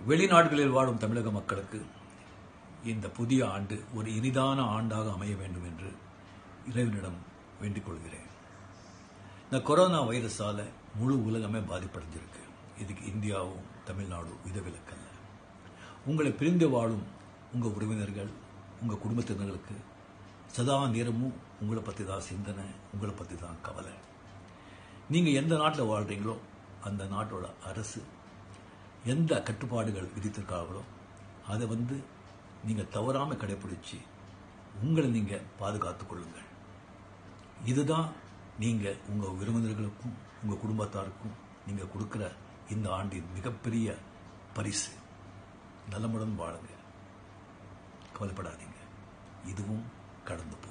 வெளிநாடுகளில் வாழும் தமிழக மக்களுக்கு இந்த புதிய ஆண்டு ஒரு இனிதான ஆண்டாக அமைய வேண்டும் என்று இறைவனிடம் வேண்டிக் கொள்கிறேன் இந்த கொரோனா வைரஸால முழு உலகமே பாதிப்படைஞ்சிருக்கு இதுக்கு இந்தியாவும் தமிழ்நாடும் விதவிலக்கல்ல உங்களை பிரிந்து வாழும் உங்க உறவினர்கள் உங்க குடும்பத்தினர்களுக்கு சதா நேரமும் உங்களை பத்தி தான் சிந்தனை உங்களை பத்தி தான் கவலை நீங்க எந்த நாட்டில் வாழ்றீங்களோ அந்த நாட்டோட அரசு எந்த கட்டுப்பாடுகள் விதித்திருக்காங்களோ அதை வந்து நீங்க தவறாம கடைபிடிச்சு உங்களை நீங்க பாதுகாத்துக் கொள்ளுங்கள் இதுதான் நீங்க உங்க விருந்தினர்களுக்கும் உங்க குடும்பத்தாருக்கும் நீங்க கொடுக்கிற இந்த ஆண்டின் மிகப்பெரிய பரிசு நலமுடன் வாழுங்க கவலைப்படாதீங்க இதுவும் கடந்து போகும்